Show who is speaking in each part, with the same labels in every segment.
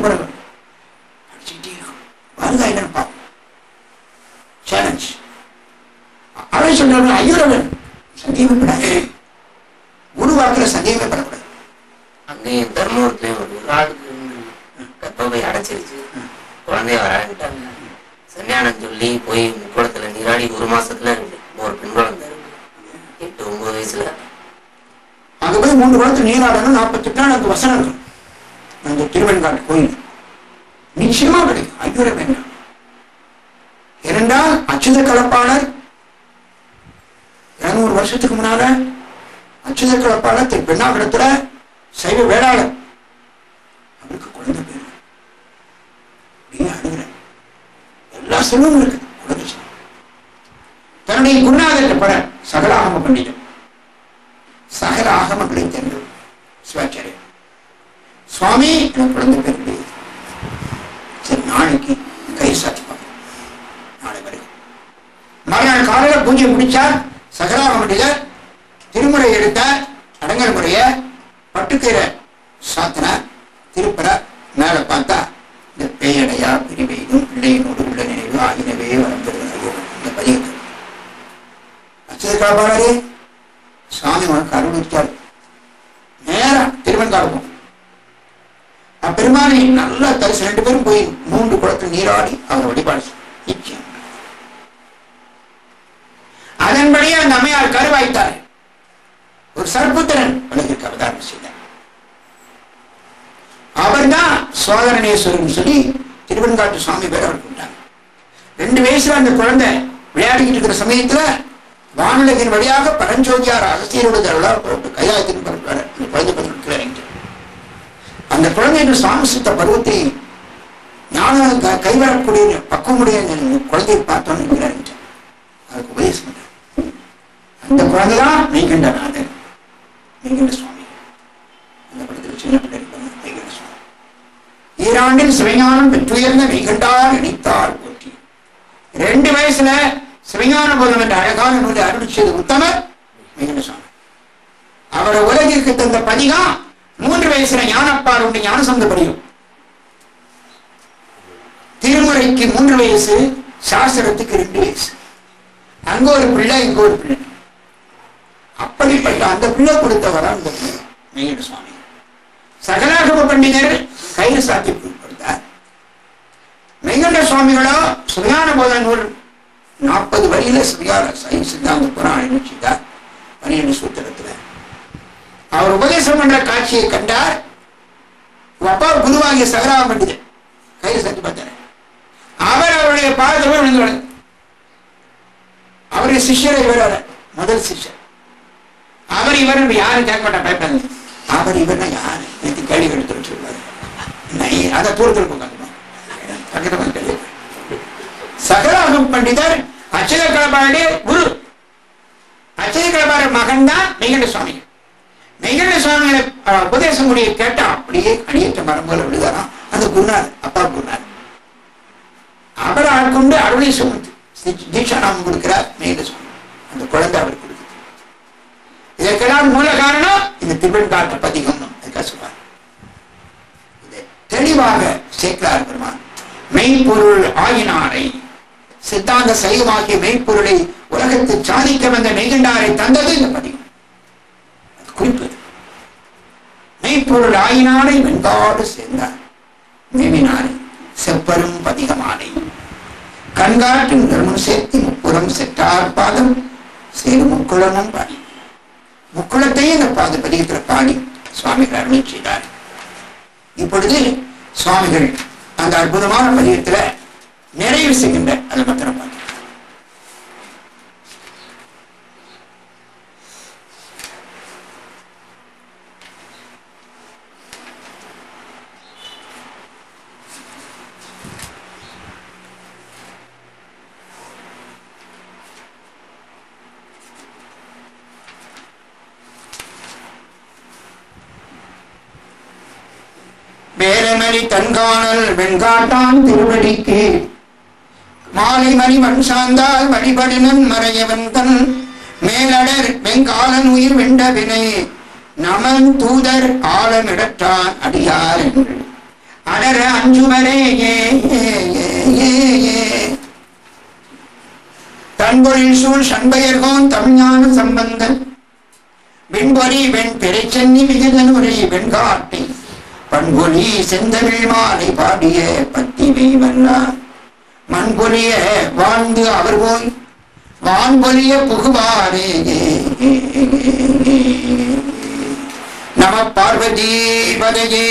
Speaker 1: படங்கள் படிச்சுக்கிட்டே இருக்கும் வருதா என்னன்னு பார்ப்போம் சேலஞ்ச் அவன் சொல்றாங்க ஐயோரவன் சந்தேகப்படாது உருவாக்கில் சந்தேகப்படக்கூடாது
Speaker 2: அங்கேயும் தர்மபுரத்துலயும் ஒரு ஆளுக்கு கர்ப்பப்பை அடைச்சிருச்சு குழந்தைய வராங்கிட்டாங்க சன்னியானம் சொல்லி போய் முக்குளத்துல நீராடி ஒரு மாசத்துல இருக்கு ஒரு பெண் குழந்தை இருக்கு எட்டு ஒன்பது வயசுல
Speaker 1: அங்க போய் மூன்று குளத்து நீராடணும் நாற்பத்தெட்டு நாள் அந்த வசனம் இருக்கும் அந்த திருவெண்காட்டு கோயில் நிச்சயமா கிடைக்கும் ஐயோர வேண்டாம் இரண்டால் அச்சுத கலப்பாளர் இருநூறு வருஷத்துக்கு முன்னால அச்சுத கலப்பாளர் திரு பெண்ணாகடத்துல சைவ வேளாளர் அவருக்கு குழந்தை பேரு அப்படியே அழுகிறேன் எல்லா செல்வமும் இருக்கு குழந்தை செல்வம். தன்னுடைய குருநாதர் பட சகலாகம பண்டிதம் சகல ஆகமங்களை தெரிந்து சிவாச்சாரியர் சுவாமி எனக்கு குழந்தை பேர் கிடையாது சரி நாளைக்கு கை சாத்தி பார்ப்போம் நாளை வரைக்கும் மறுநாள் காலையில் பூஜை முடிச்சார் சகலாக பண்டிதர் திருமுறை எடுத்தார் அடங்கல் முறைய பட்டுக்கீரை சாத்தினார் திருப்பற மேல பார்த்தா இந்த பேயடையா பிரிவெய்தும் பிள்ளையினோடு உள்ள நினைவு ஆகினவே வளர்ந்திருந்தது இந்த பதிவு அச்சது காப்பாளரே சாமி உனக்கு அருளிச்சார் நேரா திருவெண்காடு போகும் அப்பெருமானை நல்லா தரிசனம் ரெண்டு பேரும் போய் மூன்று குளத்தில் நீராடி அவர் வழிபாடு செய்தார். நிச்சயம் அதன்படியே அந்த அம்மையார் கருவாய்த்தார் ஒரு சர்ப்புத்திரன் உலகிற்கு அவதாரம் செய்தார் அவர்தான் சோதரனேஸ்வரன் சொல்லி திருவெண்காட்டு சுவாமி பேர் அவர் கொண்டாங்க ரெண்டு வயசுல அந்த குழந்தை விளையாடிக்கிட்டு இருக்கிற சமயத்துல வானுலகின் வழியாக பரஞ்சோதியார் அகஸ்தியரோட அருளால் புறப்பட்டு கைலாயத்தின் பரப்புவார் அந்த குழந்தை பதினெட்டு அந்த குழந்தையின் சாமசித்த பருவத்தை ஞானம் க- கைவரக்கூடிய பக்குவமுடைய அந்த குழந்தையை பார்த்தோன்னு இருக்கிறார் அதுக்கு உபதேசம் பண்றார். அந்த குழந்தை தான் மெய்கண்டநாதன் மெய்கண்ட சுவாமி அந்த படத்தில் சின்ன பிள்ளை இருப்பாங்க மெய்கண்ட சுவாமி ஈராண்டில் சிவஞானம் பெற்றுயர்ந்த மெய்கண்டார் இணைத்தார் போற்றி ரெண்டு வயசுல சிவஞான போதம் என்ற அழகான நூலை அருள் செய்த உத்தமர் மெய்கண்ட சுவாமி அவரை உலகிற்கு தந்த பதிகம் மூன்று வயசுல ஞானப்பார் உண்டு ஞானசந்த படியும் திருமுறைக்கு மூன்று வயசு சாஸ்திரத்துக்கு ரெண்டு வயசு அங்க ஒரு பிள்ளை இங்க ஒரு பிள்ளை அப்படிப்பட்ட அந்த பிள்ளை கொடுத்தவரா அந்த பிள்ளை மெய்கண்ட சுவாமி சகலாகம பண்டிதர் கைது சாத்தி கொடுத்தார் மெய்கண்ட சுவாமிகளோ சுயான போத நூல் நாற்பது வரியில சுயார சை சித்தாந்த புராணம் செய்தார் பன்னிரண்டு சூத்திரத்துல அவர் உபதேசம் பண்ற காட்சியை கண்டார் உங்க அப்பா குருவாகிய சகராம பண்டிதர் கைது சாத்தி பார்த்தார் அவர் அவருடைய பாதத்தில் விழுந்து விழுந்தார். அவருடைய சிஷ்யரை இவர் முதல் சிஷ்யர் அவர் இவர் யாரும் கேட்க மாட்டா பயப்படாது அவர் இவர்னா யாரு நேற்று கேள்வி எடுத்து சொல்லுவாரு நான் அதை தூரத்தில் உட்காந்துருவோம் பக்கத்துல வந்து கேள்வி சகலாகம் பண்டிதர் அச்சய கலபாருடைய குரு அச்சய கலபாரர் மகன் தான் மெய்கண்ட சுவாமி மெய்கண்ட சுவாமிகளை அஹ், உபதேசம் முடிய கேட்டா அப்படியே அடியேற்ற மரம் போல விழுதாராம் அந்த குருநார் அப்பா குருநார் அவர் ஆட்கொண்டு அருளை சுமந்து தீட்சா நாமம் கொடுக்கிறார் மெய்கண்ட சுவாமி அந்த குழந்தை அவர் கொடுக்குது இதற்கெல்லாம் மூல காரணம் இந்த திருவெண்காட்டு பதிகம் அதுக்காக சொல்றார் இதை தெளிவாக சேர்க்கிறார் பெருமான் மெய்ப்பொருள் ஆயினாரை சித்தாந்த சைவமாகிய மெய்ப்பொருளை உலகத்தில் சாதிக்க வந்த மெய்கண்டாரை தந்தது இந்த பதிகம் அது குறிப்பு மெய்ப்பொருள் ஆயினாரை வெண்காடு சேர்ந்தார் மேவினாரை செப்பரும் பதிகமானை கண்காட்டும் தர்மம் சேர்த்து முப்புறம் செற்றார் பாதம் சேரும் முக்குளமும் பாடி முக்குளத்தையும் இந்த பாத பதிகத்தில் பாடி சுவாமிகள் அருள் செய்தார் இப்பொழுது சுவாமிகள் அந்த அற்புதமான பதிகத்துல நிறைவு செய்கின்ற அதை மாத்திரம் பார்க்கிறோம். வேரமணி தன்காணல் வெண்காட்டான் திருவடிக்கு மாலை மணி மண் சார்ந்தால் வழிபடினன் மறையவன் தன் மேலடர் வெங்காலன் உயிர் வெண்ட வினை நமன் தூதர் ஆழமிடற்றான் அடியார் என்று அடர அஞ்சுவரே ஏ ஏ ஏ ஏ ஏ தன்பொழில் சூழ் சண்பயர்கோன் தமிழ்ஞான சம்பந்தன் வெண்பொலி வெண் பெருச்சென்னி விஜயனுரை வெண்காட்டி பண்பொலி செந்தமிழ் மாலை பாடிய பத்தி வெய்வல்லா மண்பொலிய வாழ்ந்து அவர் போய் வான்பொலிய புகுவாரே நம பார்வதி பதையே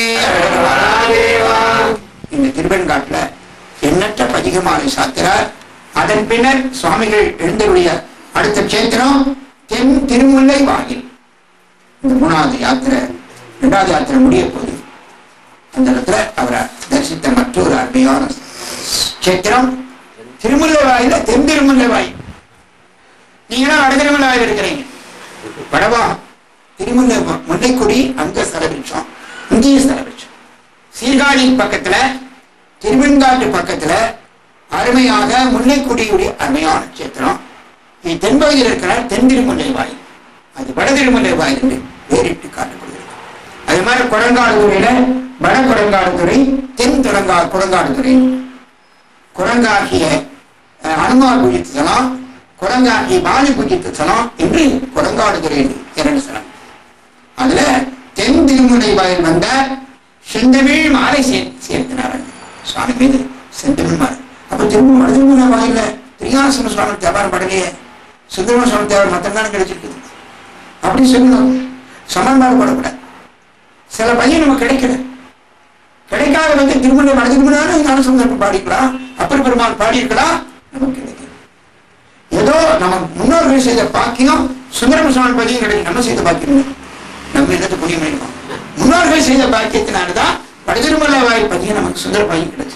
Speaker 1: இந்த திருவெண்காட்டுல எண்ணற்ற பதிகமாலை சாத்திரார் அதன் பின்னர் சுவாமிகள் எழுந்தருடைய அடுத்த கேத்திரம் தென் திருமுல்லை வாயில் இந்த மூணாவது யாத்திரை இரண்டாவது யாத்திரை முடிய போகுது அந்த இடத்துல அவரை தரிசித்த மற்றொரு அருமையான கேத்திரம் திருமுல்லை வாயில தென் திருமுல்லை வாயில் நீங்களும் வட திருமுல்லை வாயில் இருக்கிறீங்க வடவா திருமுல்லை வ- முல்லைக்குடி அங்க செலவிச்சோம் இங்கேயும் செலவிச்சோம் சீர்காழி பக்கத்துல திருவெண்காட்டு பக்கத்துல அருமையாக முல்லைக்குடியுடைய அருமையான கஷேத்திரம் இது தென்பகுதியில் இருக்கிற தென் திருமுல்லை வாயில் அது வட திருமுல்லை வாயில் என்று வேறிட்டு காட்டப்படுகிறது அது மாதிரி குரங்காடுதுறையில வட குரங்காடுதுறை தென் குரங்கா குரங்காடுதுறை குரங்காகிய அஹ், அனுமார் பூஜித்த தலம் குரங்காகிய பாலி பூஜித்த தலம் என்று குரங்காடுதுறை இரண்டு தலம் அதுல தென் திருமுனை வாயில் வந்த செந்தமிழ் மாலை சேர் சேர்த்தினார் சுவாமி மீது செந்தமிழ் மாலை அப்ப திரும்ப வட திருமுனை வாயில திரியாசன சுவாமி தேவாரம் படலையே சுந்தரம சுவாமி தேவாரம் மத்தம் தானே கிடைச்சிருக்குது அப்படி சொல்லணும் சமன்பாடு படக்கூடாது சில பையன் நமக்கு கிடைக்கல கிடைக்காத வந்து திருமணம் வட திருமணம் ஞான சந்தர்ப்பம் பாடிக்கலாம் அப்பர் பெருமாள் பாடியிருக்கலாம் நமக்கு கிடைக்கும் ஏதோ நம்ம முன்னோர்கள் செய்த பாக்கியம் சுந்தரம சுவாமி பதியும் கிடைக்கும் நம்ம செய்த பாக்கியம் இல்லை. நம்ம என்னது புண்ணியம் இருக்கும் முன்னோர்கள் செய்த பாக்கியத்தினாலதான் வடதிருமல்ல வாயில் பதியம் நமக்கு சுந்தர பாக்கியம் கிடைச்சு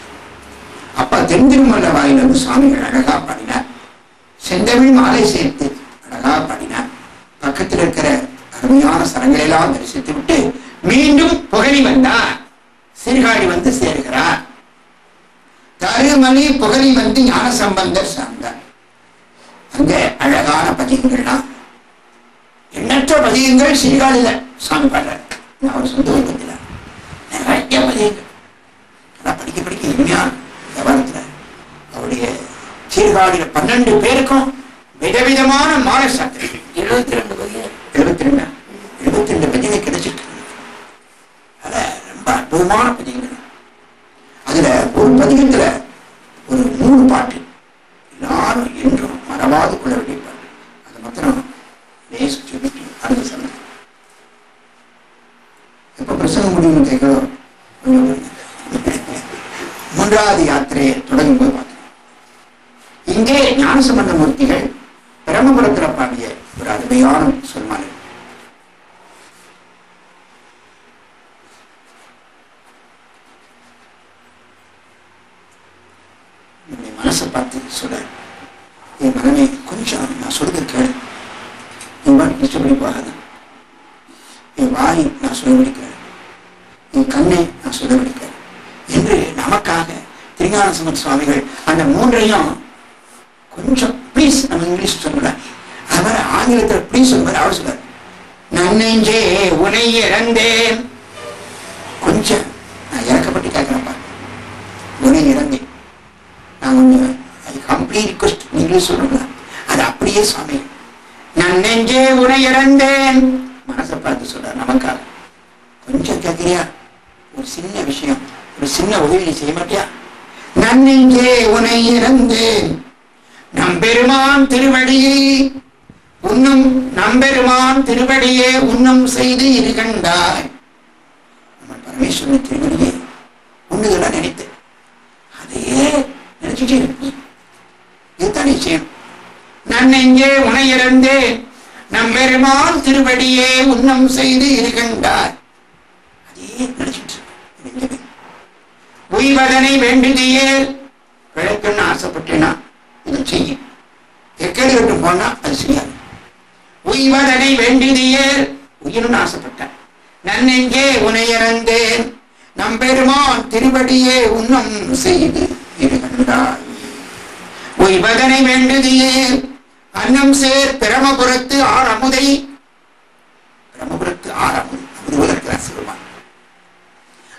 Speaker 1: அப்ப தென் திருமல்ல வாயில் வந்து சுவாமிகள் அழகா பாடினார் செந்தமிழ் மாலை சேர்த்து அழகா பாடினார் பக்கத்தில் இருக்கிற அருமையான சரங்களை எல்லாம் தரிசித்து விட்டு மீண்டும் புகழி வந்தார் சீர்காழி வந்து சேர்கிறார் தருமணி புகழி வந்து ஞான சம்பந்தர் சார்ந்தார் அங்க அழகான பதிகங்கள்லாம் எண்ணற்ற பதிகங்கள் சீர்காழியில சாமி பாடுறார் அவர் சொந்த விபத்தில் நிறைய பதிகங்கள் அதான் படிக்க படிக்க இனிமையா விவரத்துல அவருடைய சீர்காழியில பன்னெண்டு பேருக்கும் விதவிதமான மாலை சாத்திரம்
Speaker 2: எழுபத்தி ரெண்டு பதியம்
Speaker 1: எழுபத்தி ரெண்டு எழுபத்தி ரெண்டு பதிகை கிடைச்சிட்டு அத ரொம்ப அற்புதமான பதிகங்கள் அதுல ஒரு பதிகத்துல ஒரு மூணு பாட்டு எல்லாரும் என்றும் மறவாது கொள்ள வேண்டிய பாட்டு அது மாத்திரம் லேசு சொல்லிட்டு அடுத்த சொன்ன எப்ப பிரசங்கம் முடியும்னு கேட்கிறோம் கொஞ்சம் பொறுங்க. மூன்றாவது யாத்திரையை தொடங்கும் போது பார்த்தோம் இங்கே ஞானசம்பந்த மூர்த்திகள் பிரம்மபுரத்தில் பாடிய ஒரு அருமையான சொல்மாலை என்னுடைய மனசை பார்த்து சொல்ல என் மனமே கொஞ்சம் நான் சொல்றது கேளு என் வாய் இஷ்டப்படி போகாது என் வாய் நான் சொல்லபடி கேளு என் கண்ணை நான் சொல்லபடி கேளு என்று நமக்காக திருஞான சம்பந்த சுவாமிகள் அந்த மூன்றையும் கொஞ்சம் ப்ளீஸ் நம்ம இங்கிலீஷ் சொல்லக்கூடாது அவர் ஆங்கிலத்தில் ப்ளீஸ் சொல்லுவார் அவர் சொல்றார் நன்னெஞ்சே உனை இறந்தேன் கொஞ்சம் நான் இறக்கப்பட்டு கேட்கிறேன்ப்பா உனை இறந்தேன் நான் கொஞ்சம் அது கம்ப்ளீட் ரிக்வஸ்ட் இங்கிலீஷ் சொல்லுங்க அது அப்படியே சுவாமி நான் நெஞ்சே உனை இறந்தேன் மனசை பார்த்து சொல்றார் நமக்காக கொஞ்சம் கேட்கிறியா ஒரு சின்ன விஷயம் ஒரு சின்ன உதவி நீ செய்ய மாட்டியா நன்னெஞ்சே உனை இறந்தேன் நம்பெருமான் திருவடியை உன்னும் நம்பெருமான் திருவடியே உன்னம் செய்து இருகண்டாய் நம்ம பரமேஸ்வரன் திருவடியே உன்னுதெல்லாம் நினைத்து அதையே நினைச்சுட்டே இருக்கு இதுதான் நிச்சயம் நான் எங்கே உனை இறந்தேன் நம்பெருமான் திருவடியே உன்னம் செய்து இருகண்டாய் அதையே நினைச்சிட்டு இருக்கு. உய்வதனை வேண்டுதியே பிழைக்கணும்னு ஆசைப்பட்டேனா இதை செய்ய எக்கேடு விட்டு போனா அது செய்யாது உய்வதனை வேண்டிதியே உயிர்னு ஆசைப்பட்டேன் நன்னெங்கே உனையறந்தேன் நம்பெருமான் திருவடியே உன்னம் செய்து இருகின்றாய் உய்வதனை வேண்டுதியே அன்னம் சேர் பிரமபுரத்து ஆர் அமுதை பிரமபுரத்து ஆர் அமுது அமுதுவதற்கு சொல்லுவான்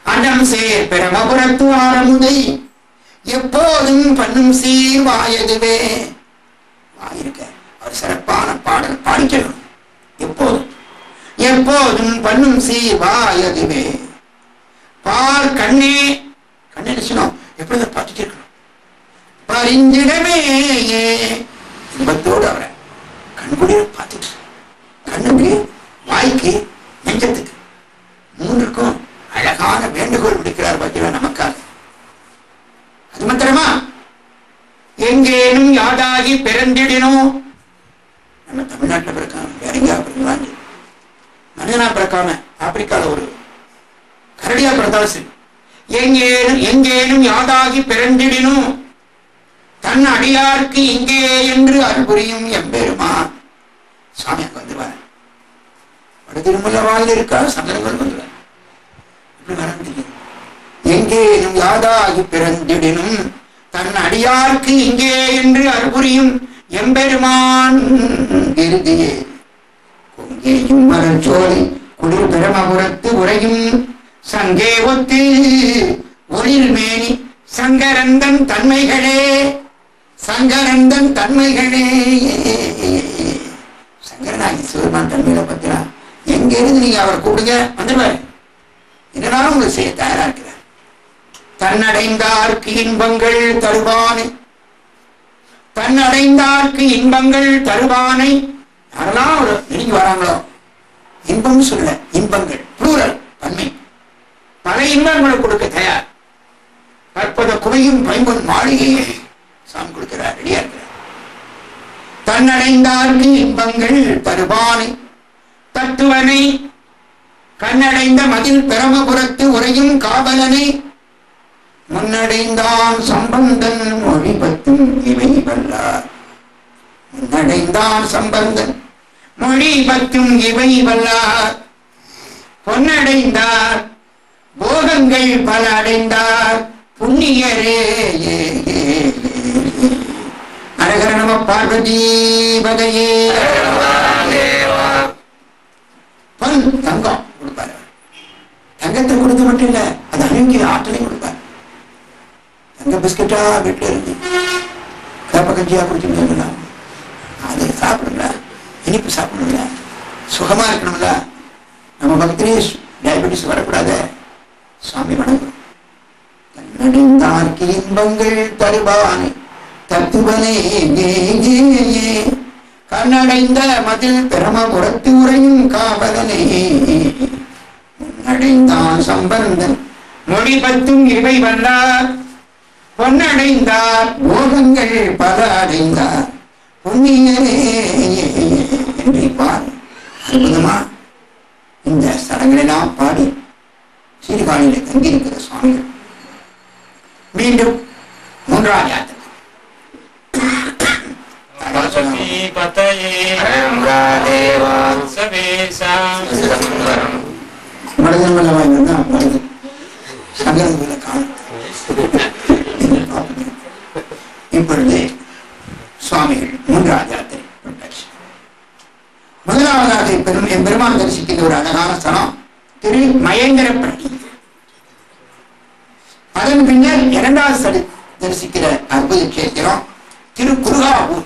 Speaker 1: அன்னம் சேர் பிரமபுரத்து ஆரமுதை எப்போதும் பண்ணும் சீர் வாயதுவே வாயிருக்க அவர் சிறப்பான பாடல் பாடிக்கணும் எப்போதும் எப்போதும் பண்ணும் சீர் வாயதுவே பார் கண்ணே கண்ணே நினைச்சணும் எப்பொழுது பார்த்துட்டே இருக்கணும் பரிஞ்சிடமே இன்பத்தோடு அவரை கண்குளிர பார்த்துட்டு கண்ணுக்கு வாய்க்கு நெஞ்சத்துக்கு மூன்றுக்கும் அழகான வேண்டுகோள் விடுக்கிறார் பார்த்தீங்களா நமக்காக அது மாத்திரமா எங்கேனும் யாதாகி பிறந்திடினோம் நம்ம தமிழ்நாட்டில் பிறக்காம வேற எங்கேயா பிறக்கலாம் மனிதனா பிறக்காம ஆப்பிரிக்கால ஒரு கரடியா பிறந்தாலும் சரி எங்கேனும் எங்கேனும் யாதாகி பிறந்திடினும் தன் அடியார்க்கு இங்கே என்று அருள்புரியும் எம்பெருமான் சாமி அங்க வந்துருவார் வட திருமல வாயில் இருக்கா சங்கரங்கள் வந்துருவார் இப்படி வர முடியும் எங்கேனும் யாதாகி பிறந்திடினும் தன் அடியார்க்கு இங்கே என்று அருள்புரியும் எம்பெருமான் இறுதியே கொங்கேயும் மரச்சோலை குளிர் பிரமபுரத்து உரையும் சங்கே ஒத்து ஒளிர் மேனி சங்கரந்தன் தன்மைகளே சங்கரந்தன் தன்மைகளே சங்கரனாகி சிவருமான் தன்மைகளை பத்தினா எங்க இருந்து நீங்க அவரை கூப்பிடுங்க வந்துடுவாரு என்னனாலும் உங்களுக்கு செய்ய தயாரா இருக்கிறார் தன்னடைந்தார்க்கு இன்பங்கள் தருவானை தன்னடைந்தார்க்கு இன்பங்கள் தருவானை யாரெல்லாம் ஒரு நெருங்கி வராங்களோ இன்பம் சொல்ல இன்பங்கள் ப்ளூரல் பன்மை பல இன்பங்களை கொடுக்க தயார் கற்பத குவையும் பைம்பொன் மாளிகையை சாமி கொடுக்கிறார் ரெடியா இருக்கிறார் தன்னடைந்தார்க்கு இன்பங்கள் தருவானை தத்துவனை கண்ணடைந்த மதில் பிரமபுரத்து உரையும் காவலனை முன்னடைந்தான் சம்பந்தன் மொழி பத்தும் இவை வல்லார் முன்னடைந்தான் சம்பந்தன் மொழி பத்தும் இவை வல்லார் பொன்னடைந்தார் போகங்கள் பல அடைந்தார் புண்ணியரே ஏ, ஏ, ஏ, ஏ. அரகர நம பார்வதி பதையே பொன் தங்கம் கொடுப்பாரு தங்கத்தை கொடுத்து மட்டும் இல்ல அது அணுங்கிய ஆற்றலையும் கொடுப்பாரு தங்க பிஸ்கட்டா வீட்டுல இருந்து கப்ப கஞ்சியா குடிச்சுட்டு அது சாப்பிடுங்களா இனிப்பு சாப்பிடுங்களா சுகமா இருக்கணும்ல நம்ம பக்திலே டயபெட்டிஸ் வரக்கூடாது சுவாமி வணக்கம் தன்னடைந்தார்க்கு இன்பங்கள் தருவானே தத்துவனே ஏ, ஏ, ஏ. கண்ணடைந்த மதில் பிரமபுரத்து உரையும் காவலனே முன்னடைந்தான் சம்பந்தன் மொழி பத்தும் இவை வந்தார் பொன்னடைந்தார் போகங்கள் பல அடைந்தார் புண்ணியரே என்று பார் அற்புதமா இந்த சடங்களெல்லாம் பாடி சீர்காழியில தங்கியிருக்கிற சுவாமிகள் மீண்டும் மூன்றாம் யாத்திரை
Speaker 3: பதயே
Speaker 2: தேவா
Speaker 3: சவேசா
Speaker 2: சிதம்பரம்
Speaker 1: மனிதன்மல்லவாய் வந்து வருது சங்கரங்களை காணும் இப்பொழுது சுவாமிகள் மூன்றாவது யாத்திரை கொண்டாச்சு முதலாவதாக பெரும் என் பெருமான் தரிசிக்கின்ற ஒரு அழகான ஸ்தலம் திரு மயங்கரப்பட்டி அதன் பின்னர் இரண்டாவது ஸ்தலி தரிசிக்கிற அற்புத கேத்திரம் திரு குருகாவூர்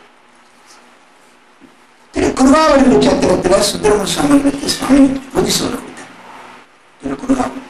Speaker 1: திரு குருகாவூர் கஷேத்திரத்துல சுப்பிரமணிய சுவாமிகளுக்கு சுவாமி பொது சொல்ல கொடுத்தார் திரு குருகாவூர்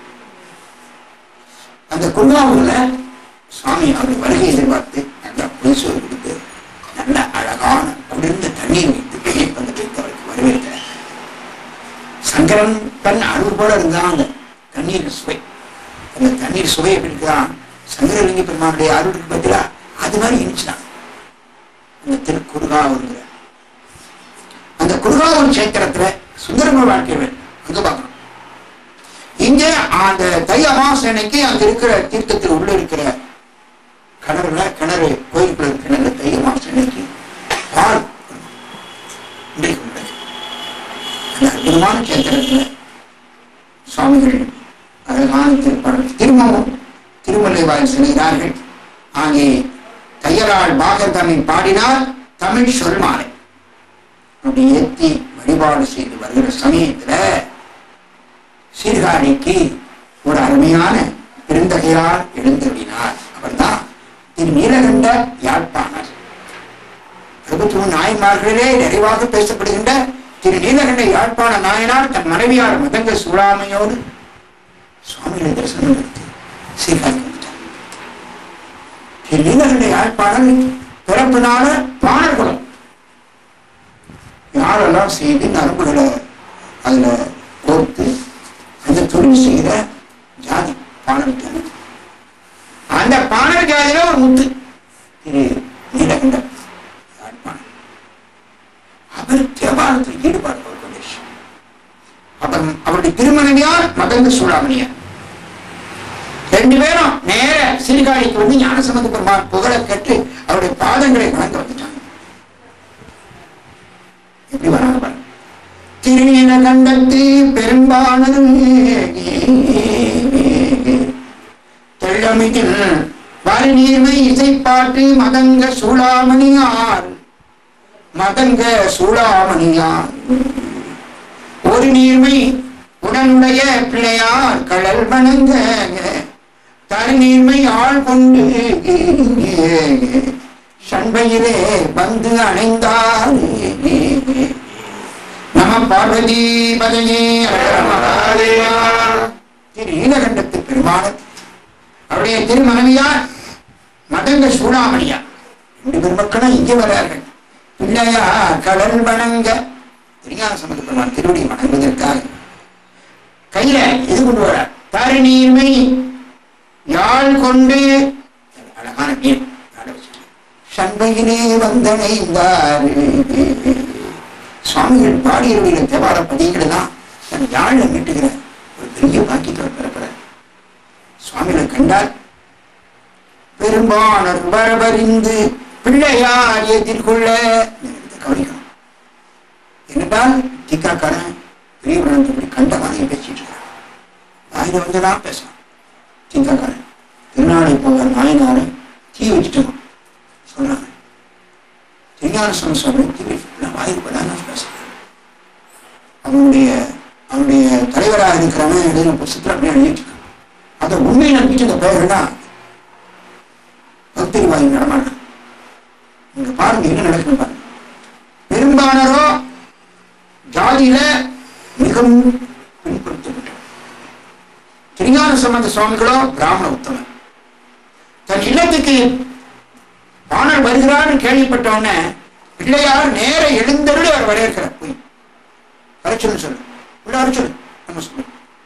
Speaker 1: அந்த குருகாவூர்ல சுவாமி அவர் வருகை எதிர்பார்த்து நல்லா பொது சொல்ல கொடுத்து நல்ல அழகான குளிர்ந்த தண்ணீர் வைத்து வெளியே வந்துட்டு அவருக்கு வரவேற்கிறார் சங்கரன் தன் அருள் போல இருந்தான் அந்த தண்ணீர் சுவை அந்த தண்ணீர் சுவை எப்படி இருக்குதான் சங்கரலிங்க பெருமானுடைய அருளுக்கு பதிலா அது மாதிரி இனிச்சுதான் அந்த திருக்குறுகாவூர் அந்த குருகாவூர் சேத்திரத்துல சுந்தரங்கள் வாழ்க்கையில் அங்க பார்க்கணும் இங்க அந்த தை அமாசனைக்கு அங்க இருக்கிற தீர்த்தத்தில் உள்ள இருக்கிற கிணறுல கிணறு கோயிலுக்குள்ள இருக்கிற கிணறு தை அமாசனைக்கு பால் இன்றைக்கு உள்ளது அந்த அற்புதமான சேத்திரத்துல சுவாமிகள் அழகான திருப்படம் திருமணம் திருமலை வாயில் செல்கிறார்கள் அங்கே தையலாள் பாகர் தமிழ் பாடினார் தமிழ் சொல் மாலை அப்படி ஏத்தி வழிபாடு செய்து வருகிற சமயத்துல சீர்காழிக்கு ஒரு அருமையான பெருந்தகையால் எழுந்தருளினார் அவர்தான் திரு நீலகண்ட யாழ்ப்பாணர் அறுபத்தி மூணு நாயன்மார்களிலே நிறைவாக பேசப்படுகின்ற திரு நீலகண்ட யாழ்ப்பாண நாயனார் தன் மனைவியார் மதங்க சூடாமையோடு சுவாமிகளை தரிசனம் எடுத்து சீர்காழி வந்துட்டார் திரு நீலகண்ட யாழ்ப்பாணர் பிறப்பினால பாணர்குலம் யாரெல்லாம் செய்து நரம்புகளை அதுல கோர்த்து அந்த தொழில் செய்கிற ஜாதி பாணர் ஜாதி அந்த பாணர் ஜாதியில ஒரு முத்து திரு நீலகண்டம் யாழ்ப்பாணம் அவர் தேவாலயத்தில் ஈடுபாடு கொள்ள கொண்டிருக்கிறார். அவர் அவருடைய திருமணவியார் மதங்க சூடாமணியார் ரெண்டு பேரும் நேர சீர்காழிக்கு வந்து ஞானசம்பந்த பெருமாள் புகழ கேட்டு அவருடைய பாதங்களை வணங்க வந்துட்டாங்க எப்படி வராங்க பாருங்க திருநீலகண்டத்து பெரும்பாலும் தெள்ளமிதில் வரிநீர்மை இசைப்பாட்டு மதங்க சூளாமணியார் மதங்க சூளாமணியார் ஒரு நீர்மை உடனுடைய பிள்ளையார் கடல் வணங்க தருநீர்மை ஆள் கொண்டு சண்பையிலே வந்து அணைந்தார் நம பார்வதி பதையே திரு நீலகண்டத்து பெருமாள் அவருடைய திருமனைவியார் மதங்க சூடாமணியார் ரெண்டு பெருமக்களும் இங்கே வரார்கள் பிள்ளையா கடல் வணங்க திருஞான சம்பந்த பெருமான் திருவடி வணங்குவதற்காக கையில இது கொண்டு வர தருநீர்மை யாழ் கொண்டு அழகான மீன் யாழை வச்சுட்டு, சண்பையிலே வந்தடைந்தார் சுவாமிகள் பாடியவர்களை தேவார பதிகளெல்லாம் தன் யாழை மீட்டுகிற ஒரு பெரிய பாக்கியத்தோடு பிறக்கிறார் சுவாமிகளை கண்டால் பெரும்பாலர் வரவறிந்து பிள்ளையார் எதிர்கொள்ள இதை கவனிக்கணும் என்னென்றால் தீக்காக்காரன் பெரியவர்கள் இப்படி கண்ட மாதிரி பேசிட்டு இருக்கிறான் வாயில வந்துதான் பேசணும் தீக்காக்காரன் திருநாளை போக நாயனாரை தீ வச்சுட்டோம் சொல்றாங்க திருஞான சுவாமி சொல்ற தீ வச்சுட்டு வாயில் படாதான் பேசுறாங்க அவனுடைய அவனுடைய தலைவராக இருக்கிறவன் எழுதின புத்தகத்தில் அப்படியே எழுதிட்டு இருக்கான் அதை உண்மை நம்பிட்டு இந்த பெயர்கள்லாம் பக்தி வாங்கி நடமாட்டான் இங்க பாருங்க என்ன நடக்குது பாருங்க பெரும்பாலரோ ஜாதியில மிகவும் பின்படுத்தப்பட்டவர் திருஞான சம்பந்த சுவாமிகளோ பிராமண உத்தமன் தன் இல்லத்துக்கு பாணர் வருகிறார்னு கேள்விப்பட்டவன பிள்ளையார் நேர எழுந்தருளி அவர் வரவேற்கிறார் போய் வர சொல்லு சொல்லு உள்ள வர சொல்லு நம்ம சொல்லு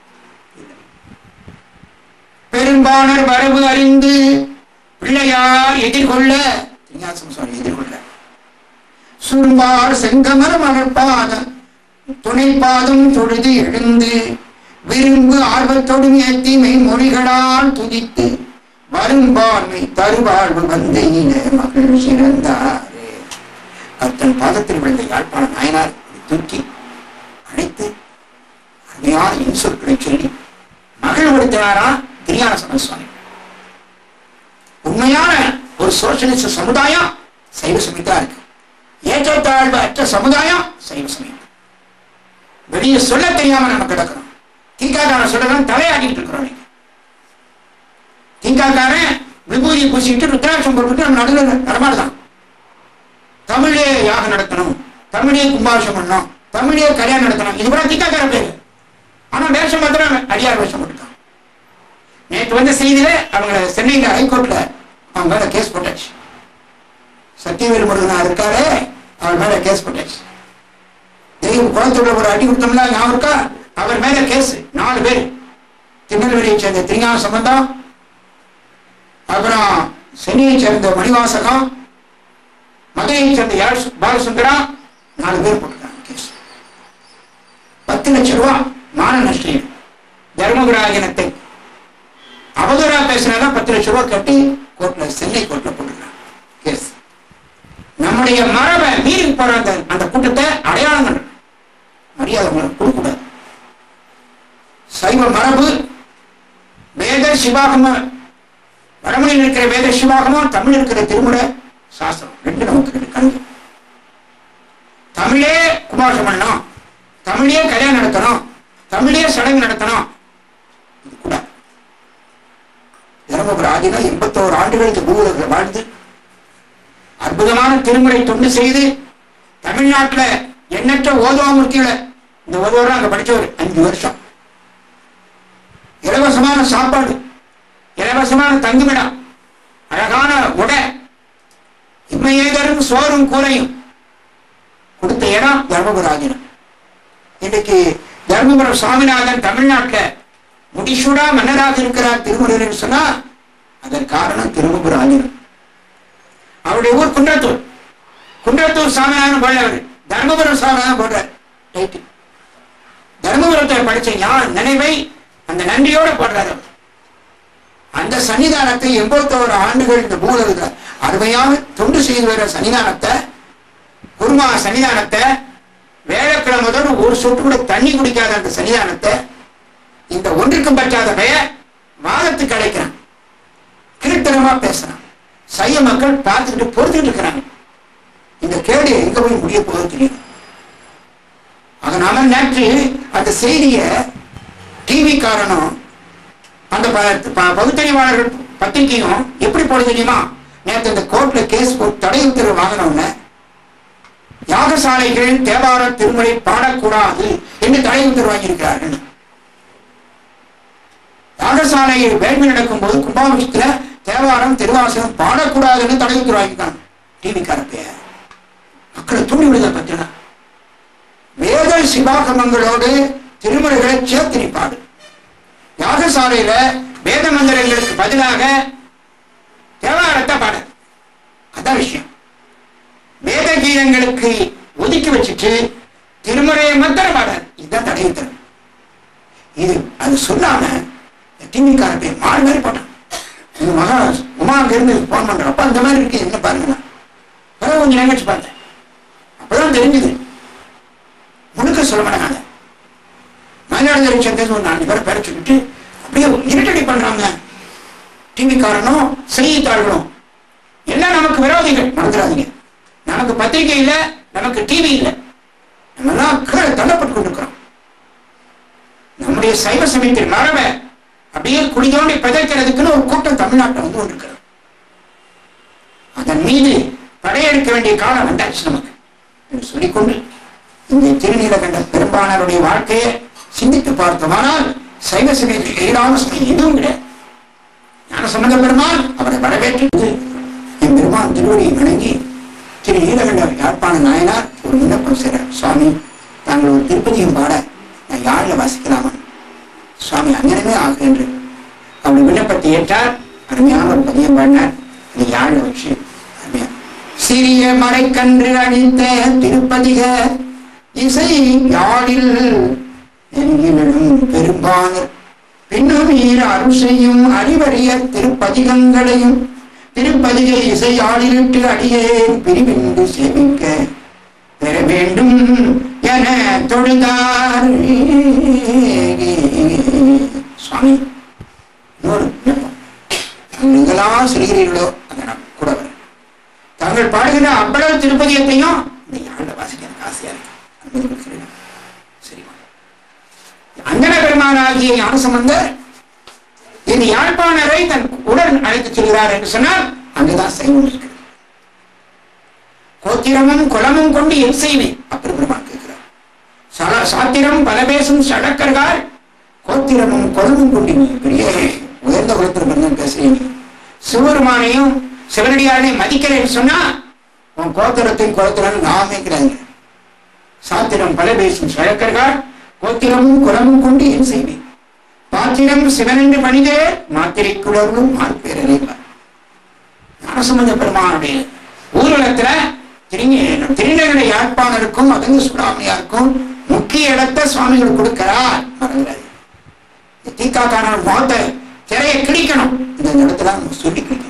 Speaker 1: பெரும்பாணர் வரவு அறிந்து பிள்ளையார் எதிர்கொள்ள திருஞாசம் சுவாமி எதிர்கொள்ள சுரும்பார் செங்கமர மலர்பாதம் துணை பாதம் தொழுது எழுந்து விரும்பு ஆர்வத்தோடு ஏத்தி மெய்மொழிகளால் துதித்து வரும்பான்மை தருவாழ்வு வந்த இன மகள் சிறந்தாரே கர்த்தன் பாதத்தில் விழுந்த யாழ்ப்பாண நாயனார் தூக்கி அழைத்து அருமையான இன்சொற்களை சொல்லி மகிழ்வுறுத்தினாரா திருஞான சம்பந்த சுவாமி உண்மையான ஒரு சோசியலிஸ்ட் சமுதாயம் சைவ சமயத்தா இருக்கு ஏற்றத்தாழ்வு அற்ற சமுதாயம் சைவ சமயம் வெளியே சொல்ல தெரியாம நம்ம கிடக்கிறோம் தீக்காக்காரன் சொல்லணும் தலையாடிட்டு இருக்கிறோம் இன்னைக்கு. தீக்காக்காரன் விபூதி பூசிட்டு ருத்ராட்சம் போட்டுட்டு நம்ம நடுவில் நடமாடுதான் தமிழே யாகம் நடத்தணும் தமிழே கும்பாபிஷம் பண்ணணும் தமிழே கல்யாணம் நடத்தணும் இது கூட தீக்காக்காரன் பேரு ஆனா வேஷம் மாத்திரம் அடியார் வேஷம் போட்டுட்டான் நேற்று வந்த செய்தியில அவங்க சென்னையில ஹைகோர்ட்ல அவங்க மேல கேஸ் போட்டாச்சு சத்தியவேல் முருகனா இருக்காரு அவர் மேல கேஸ் போட்டாச்சு தெய்வம் குளத்தோட ஒரு அடி கொடுத்தோம்ல ஞாபகம் இருக்கா அவர் மேல கேஸ் நாலு பேர் திருநெல்வேலியை சேர்ந்த திருஞான சம்பந்தம் அப்புறம் சென்னையை சேர்ந்த மணிவாசகம் மதுரையை சேர்ந்த யாழ் சு- பாலசுந்தரா நாலு பேர் போட்டிருக்காங்க கேஸ் பத்து லட்சம் ரூபாய் மான நஷ்டம் தர்மபுராயனத்தை அவதூறா பேசினா பத்து லட்சம் ரூபாய் கட்டி கோர்ட்ல சென்னை கோர்ட்ல போட்டுருக்காங்க கேஸ் நம்முடைய மரபை மீறி போற அந்த அந்த கூட்டத்தை அடையாளம் கண்டு மரியாதை கொடுக்கூடாது சைவ மரபு வேத சிவாகம வடமொழியில் இருக்கிற வேத சிவாகமும் தமிழ் இருக்கிற திருமுறை சாஸ்திரம் ரெண்டு நமக்கு ரெண்டு கணக்கு தமிழே குமாசம் பண்ணணும் தமிழே கல்யாணம் நடத்தணும் தமிழே சடங்கு நடத்தணும் இது கூடாது தர்மபுர ஆதீனம் எண்பத்தோரு ஆண்டுகள் இந்த பூவுலகில் வாழ்ந்து அற்புதமான திருமுறை தொண்டு செய்து தமிழ்நாட்டுல எண்ணற்ற ஓதுவாமூர்த்திகளை இந்த ஓதுவாரம் அங்க படிச்சவர் அஞ்சு வருஷம் இலவசமான சாப்பாடு இலவசமான தங்குமிடம் அழகான உடை இம்மையே தரும் சோறும் கூரையும் கொடுத்த இடம் தர்மபுராஜனம் இன்னைக்கு தர்மபுரம் சுவாமிநாதன் தமிழ்நாட்டுல முடிசூடா மன்னராக இருக்கிறார் திருமுருகன் சொன்னா அதற்கு காரணம் திருமபுராஜனம் அவருடைய ஊர் குன்றத்தூர் குன்றத்தூர் சாமிநாதன் போடுறவர் தர்மபுரம் சாமிநாதன் போடுறார் ரைட்டு தர்மபுரத்தில் படிச்ச ஞான் நினைவை அந்த நன்றியோட போடுறாரு அவர். அந்த சன்னிதானத்தை எண்பத்தோரு ஆண்டுகள் இந்த பூலகத்துல அருமையாக தொண்டு செய்து வர சன்னிதானத்தை குருமா சன்னிதானத்தை வேலைக்கிழமைதோடு ஒரு சொட்டு கூட தண்ணி குடிக்காத அந்த சன்னிதானத்தை இந்த ஒன்றுக்கும் பற்றாத பெயர் வாதத்துக்கு அழைக்கிறான் கீழ்த்தனமா பேசுறான் சைய மக்கள் பார்த்துக்கிட்டு பொறுத்துக்கிட்டு இருக்கிறாங்க இந்த கேடு எங்க போய் முடிய போகுது தெரியும் அதனால நேற்று அந்த செய்திய டிவி காரணம் அந்த ப- ப- பகுத்தறிவாளர்கள் பத்திரிகையும் எப்படி போட தெரியுமா நேற்று இந்த கோர்ட்ல கேஸ் போட்டு தடை உத்தரவு வாங்கினோன்னு யாகசாலைகள் தேவார திருமுறை பாடக்கூடாது என்று தடை உத்தரவு வாங்கியிருக்கிறார்கள் யாகசாலையில் வேள்வி நடக்கும் போது கும்பாபிஷத்துல தேவாரம் திருவாசகம் பாடக்கூடாதுன்னு தடை உத்தரவு வாங்கிட்டாங்க டிவி காரப்பைய மக்களை தூண்டி விடுதல் பத்தினா வேத சிவாகமங்களோடு திருமுறைகளை சேர்த்து நீ பாடு யாகசாலையில வேத மந்திரங்களுக்கு பதிலாக தேவாரத்தை பாடு அதான் விஷயம் வேத கீதங்களுக்கு ஒதுக்கி வச்சுட்டு திருமுறையை மாத்திரம் பாடாது இதுதான் தடை உத்தரவு இது அது சொல்லாம டிவிக்கார போய் மாறு மாதிரி போட்டான் இந்த மகா உமா அங்க இருந்து போன் பண்றேன் அப்ப அந்த மாதிரி இருக்கு என்ன பாருங்க பிறகு கொஞ்சம் நினைச்சு பார்த்தேன் அப்பதான் தெரிஞ்சது முழுக்க சொல்ல மாட்டாங்க மயிலாடுதுறை சேர்ந்து ஒரு நாலு பேரை பேரை சொல்லிட்டு அப்படியே இருட்டடி பண்றாங்க டிவிக்காரனும் செய்தித்தாள்களும் எல்லாம் நமக்கு விரோதிகள் மறந்துடாதீங்க நமக்கு பத்திரிகை இல்ல நமக்கு டிவி இல்ல நம்ம எல்லாம் கீழே தள்ளப்பட்டு கொண்டிருக்கிறோம் நம்முடைய சைவ சமயத்தின் மரபை அப்படியே குடிதோண்டி பிதைக்கிறதுக்குன்னு ஒரு கூட்டம் தமிழ்நாட்டில் வந்து கொண்டிருக்கிறது அதன் மீது படையெடுக்க வேண்டிய காலம் வந்தாச்சு நமக்கு என்று சொல்லிக்கொண்டு இந்த திருநீலகண்ட பெரும்பாலாருடைய வாழ்க்கையை சிந்தித்து பார்த்தோமானால் சைவ சமயத்தில் ஈடான சமயம் எதுவும் கிடையாது ஞான சம்பந்த பெருமான் அவரை வரவேற்று என் பெருமான் திருவடியை வணங்கி திரு நீலகண்டர் யாழ்ப்பாண நாயனார் ஒரு விண்ணப்பம் செய்கிறார் சுவாமி தாங்கள் ஒரு திருப்பதியும் பாட நான் யாழில் வாசிக்கலாமா சுவாமி அங்கனமே ஆகு என்று அவருடைய விண்ணப்பத்தை ஏற்றார் அருமையான ஒரு பதியம் பாடினார் அதை யாழில் வச்சு அருமையா சிறிய மறைக்கன்று அணிந்த திருப்பதிக இசை யாழில் என்கிலும் பெரும்பாலர் பின்னும் ஈர அருள் செய்யும் அறிவறிய திருப்பதிகங்களையும் திருப்பதிக இசையாளிலிட்டு அடியேன் பிரிவின்று சேமிக்க பெற வேண்டும் என தொழுதார் சுவாமி இன்னொரு விண்ணப்பம். நீங்களாம் சொல்கிறீர்களோ அதை நான் கூட வரேன் தாங்கள் பாடுகிற அவ்வளவு திருப்பதியத்தையும் இந்த யாழ்ல வாசிக்க எனக்கு ஆசையா இருக்கு அனுமதி கொடுக்கிறீர்களா? சரிம்மா அங்கன பெருமானாகிய ஞானசம்பந்தர் இந்த யாழ்ப்பாணரை தன் உடன் அழைத்துச் செல்கிறார் என்று சொன்னால் அங்குதான் சைவம் இருக்கிறது கோத்திரமும் குலமும் கொண்டு என் செய்வேன் அப்படி பெருமான் கேட்கிறார் சல- சாத்திரம் பல பேசும் சடக்கர்கள் கோத்திரமும் குலமும் கொண்டு நீ பெரிய உயர்ந்த குலத்தில் பிறந்தவன் பேசுறீங்க சிவபெருமானையும் சிவனடியாரையும் மதிக்கிறேன்னு சொன்னா உன் கோத்திரத்தையும் குலத்திலும் நான் அமைக்கிறாங்க சாத்திரம் பல பேசும் சழக்கர்கள் கோத்திரமும் குலமும் கொண்டு என் செய்வேன் பாத்திரம் சிவனென்று பணிதே மாத்திரை குளர்வும் மாற்பேரறிவார் ஞானசம்பந்த பெருமானுடைய ஊர்வலத்துல திருங்க திருநகரை யாழ்ப்பாணருக்கும் மதங்க சுடாமணியாருக்கும் முக்கிய இடத்தை சுவாமிகள் கொடுக்கிறார் மறந்துடாது தீக்காக்கான முகத்தை திரையை கிழிக்கணும் இந்த இடத்துல நம்ம சொல்லி கிழிக்கணும்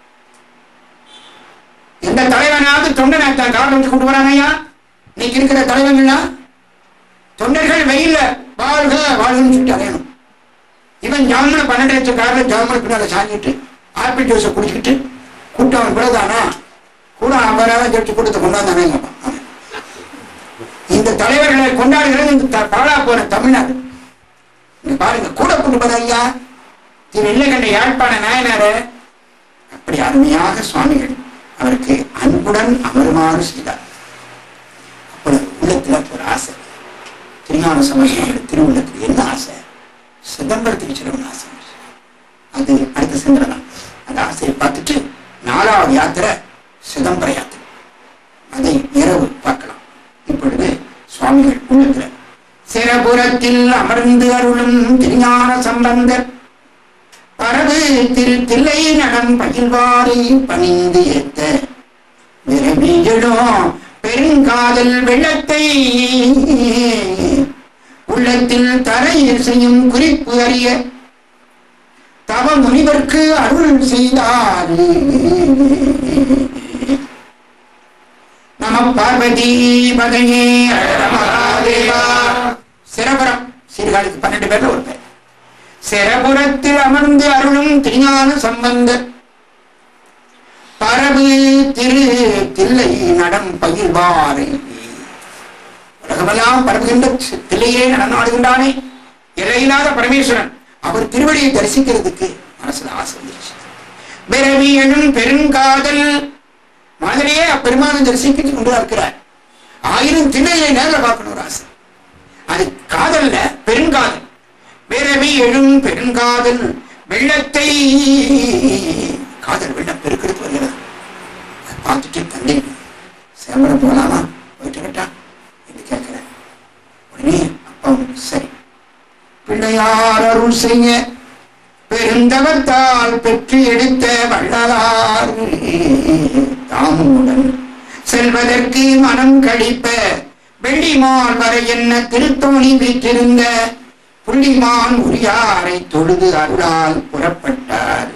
Speaker 1: எந்த தலைவனாவது தொண்டனை தன் காலம் வச்சு கொண்டு வராங்க ஐயா இன்னைக்கு இருக்கிற தலைவர்கள்லாம் தொண்டர்கள் வெயில்ல வாழ்க வாழ்கன்னு சொல்லிட்டு அலையணும் இவன் ஜாமனை பன்னெண்டு லட்சம் காரில் ஜாமனை பின்னால சாஞ்சிட்டு ஆப்பிள் ஜூஸை குடிச்சிக்கிட்டு கூட்டம் பிறதானா கூட ஐம்பதாயிரம் ஜெயிச்சு கூட்டத்தை கொண்டாந்தானே இந்த தலைவர்களை கொண்டாடுகிறது இந்த த- பாழா போன தமிழ்நாடு இங்க பாருங்க கூட கொண்டு போற ஐயா திரு இல்லகண்ட யாழ்ப்பாண நாயனாரு அப்படி அருமையாக சுவாமிகள் அவருக்கு அன்புடன் அமருமாறு செய்தார் அப்பொழுது உள்ளத்துல ஒரு ஆசை திருஞான சமயம் திருவுள்ளத்துக்கு என்ன ஆசை சிதம்பரத்துக்கு செல்லணும்னு ஆசை அது அடுத்த சிந்தனை தான் அந்த ஆசையை பார்த்துட்டு நாலாவது யாத்திரை சிதம்பர யாத்திரை அதை இரவு பார்க்கலாம் இப்பொழுது சுவாமிகள் உள்ளத்துல சிறபுரத்தில் அமர்ந்து அருளும் திருஞான சம்பந்தர் பரவு திரு தில்லை நடம் பகிர்வாரை பணிந்து ஏத்த விரவிகளும் பெருங்காதல் வெள்ளத்தை உள்ளத்தில் தரையில் செய்யும் குறிப்பு அறிய தவ முனிவர்க்கு அருள் செய்தார் நம பார்வதி பதையே மகாதேவா சிரபுரம் சீர்காழிக்கு பன்னெண்டு பேர்ல ஒரு பேர் சிரபுரத்தில் அமர்ந்து அருளும் திருஞான சம்பந்தர் பரவு திரு தில்லை நடம் பகிர்வாரை உலகமெல்லாம் பரவுகின்ற தில்லையே நடனாடுகின்றானே எல்லையில்லாத பரமேஸ்வரன் அவர் திருவடியை தரிசிக்கிறதுக்கு மனசுல ஆசை வந்துருச்சு பிறவி எனும் பெருங்காதல் மாதிரியே அப்பெருமானை தரிசிக்கிட்டு கொண்டு இருக்கிறார் ஆயிரம் தில்லையை நேரில் பார்க்கணும் ஒரு ஆசை அது காதல்ல பெருங்காதல் பிறவி எழும் பெருங்காதல் வெள்ளத்தை காதல் வெள்ளம் பெருக்கிறது வருகிறது அதை பார்த்துட்டு தந்தை சேவர போலாமா போயிட்டு விட்டான் என்று கேட்கிறேன் உடனே அப்பா சரி பிள்ளையார் அருள் செய்ய பெருந்தவத்தால் பெற்று எடுத்த வள்ளலார் தாமுடன் செல்வதற்கு மனம் கழிப்ப வெள்ளிமால் வரை என்ன திருத்தோணி வீற்றிருந்த புள்ளிமான் உரியாரை தொழுது அருளால் புறப்பட்டார்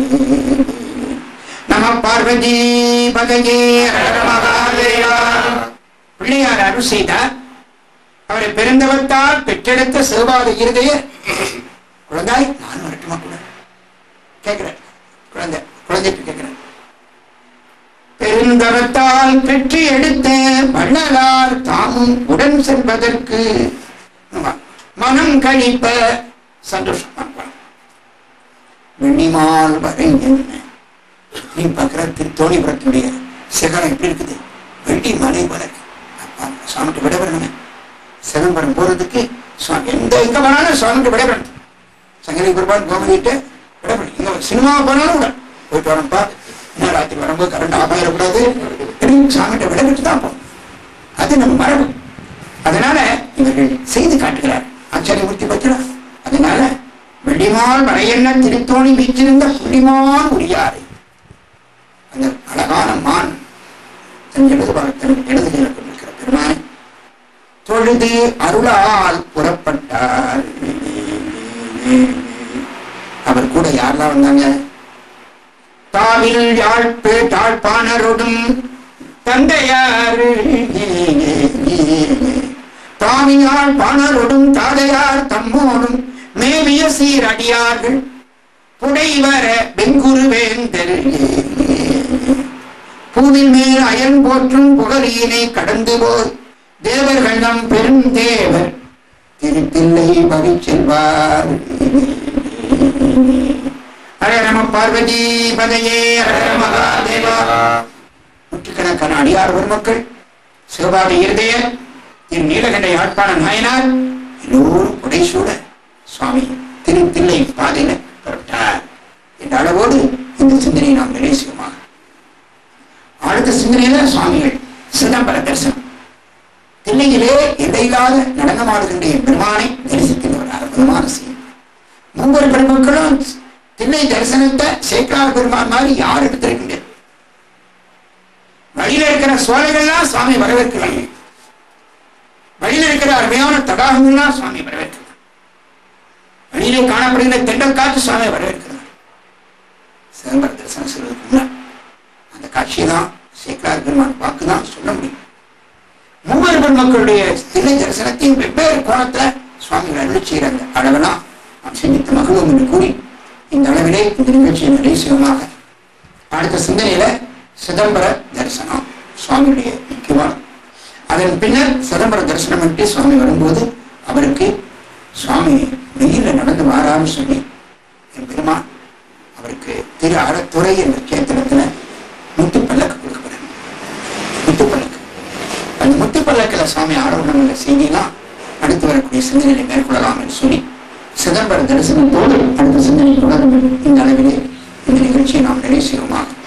Speaker 1: நம பார்வதி பகஜே மகாதேவா பிள்ளையார் அருள் செய்தார் அவரை பெருந்தவத்தால் பெற்றெடுத்த சிவபாத இருதய குழந்தாய் நான் வரட்டுமா கூட கேட்கிறேன் குழந்தை குழந்தைக்கு கேட்கிறேன் பெருந்தவத்தால் பெற்று எடுத்த வள்ளலார் தாமும் உடன் செல்வதற்கு ஆமா, மனம் கழிப்ப சந்தோஷமா வெண்ணிமால் வரை என்ன நீ பார்க்கிற திரு தோணிபுரத்துடைய சிகரம் எப்படி இருக்குது வெள்ளி மலை வளர் சுவாமிக்கு விடப்படணுமே சிதம்பரம் போறதுக்கு சுவாமி எந்த எங்க போனாலும் சுவாமிக்கு விடப்படணும் சங்கரி பெருமாள் கோமதிட்டு விடப்படும் இங்க சினிமா போனாலும் விட போயிட்டு வரப்பா என்ன ராத்திரி வரும்போது கரண்ட் ஆஃப் ஆயிடக்கூடாது அப்படின்னு சாமிகிட்ட விடப்பட்டு தான் போகணும் அது நம்ம மரபு அதனால இவர்கள் செய்து காட்டுகிறார் ஆச்சாரியமூர்த்தி பத்திரம் அதனால வெள்ளிமால் மறையென்ன திருத்தோணி வீச்சிருந்த புள்ளிமான் உரியாரை அந்த அழகான மான் தன் இடது பாகத்தில் இடது கையில் கொண்டிருக்கிற பெருமானை தொழுது அருளால் புறப்பட்டார் அவர் கூட யாரெல்லாம் வந்தாங்க தாவில் யாழ்ப்பு தாழ்ப்பாணரோடும் தந்தையார் தாமியால் பாணரோடும் தாதையார் தம்மோடும் மேவிய சீரடியார்கள் புடைவர வெங்குரு வேந்தர் பூவில் மேல் அயன் போற்றும் புகழியினை கடந்து போய் தேவர்கள் நம் பெருந்தேவர் திருப்பிள்ளை பவி செல்வார் ஹர நம பார்வதி பதையே ஹர மகாதேவா நூற்றுக்கணக்கான அடியார் பெருமக்கள் சிவபாத இருதய திரு நீலகண்ட யாழ்ப்பாண நாயனார் எல்லோரும் புடைசூட சுவாமி திரு தில்லை பாதையில புறப்பட்டார் என்ற அளவோடு இந்த சிந்தனையை நாம் நிறைவு செய்வோமாக அடுத்த சிந்தனையில சுவாமிகள் சிதம்பர தரிசனம் தில்லையிலே எல்லையில்லாத நடனமாடுகின்ற என் பெருமானை தரிசிக்கின்ற ஒரு அற்புதமான செய்தி மூவர் பெருமக்களும் தில்லை தரிசனத்தை சேக்கரார் பெருமான் மாதிரி யார் எடுத்திருக்கின்ற வழியில இருக்கிற சோலைகள்லாம் சுவாமி வரவேற்கிறாங்க வழியில இருக்கிற அருமையான தடாகங்கள்லாம் சுவாமி வரவேற்கிறார் வழியிலே காணப்படுகின்ற தெண்டல் காற்று சுவாமி வரவேற்கிறார் சிதம்பர தரிசனம் சொல்வதற்கு முன்னாடி அந்த காட்சியை தான் சேக்கரார் பெருமான் வாக்கு தான் சொல்ல முடியும் மூவர் பெருமக்களுடைய திரை தரிசனத்தையும் வெவ்வேறு கோணத்துல சுவாமிகள் அருள் செய்கிறாங்க அளவெல்லாம் நாம் சிந்தித்து மகிழ்வோம் என்று கூறி இந்த அளவிலே இந்த நிகழ்ச்சியை நிறைவு செய்வோமாக அடுத்த சிந்தனையில சிதம்பர தரிசனம் சுவாமியுடைய முக்கியமான அதன் பின்னர் சிதம்பர தரிசனம் என்று சுவாமி வரும்போது அவருக்கு சுவாமி வெயில நடந்து வாரான்னு சொல்லி என் பெருமாள் திரு அறத்துறை என்ற கேத்திரத்துல முத்து பல்லக்கு கொடுக்கப்படுது முத்து பல்லக்கு அந்த முத்து பல்லக்கில் சுவாமி ஆரோகணம் என்ற செய்தியெல்லாம் அடுத்து வரக்கூடிய சிந்தனைகளை மேற்கொள்ளலாம் என்று சொல்லி சிதம்பர தரிசனத்தோடு அடுத்த சிந்தனை தொடரும் இந்த அளவிலே இந்த நிகழ்ச்சியை நாம் நிறைவு செய்வோமாக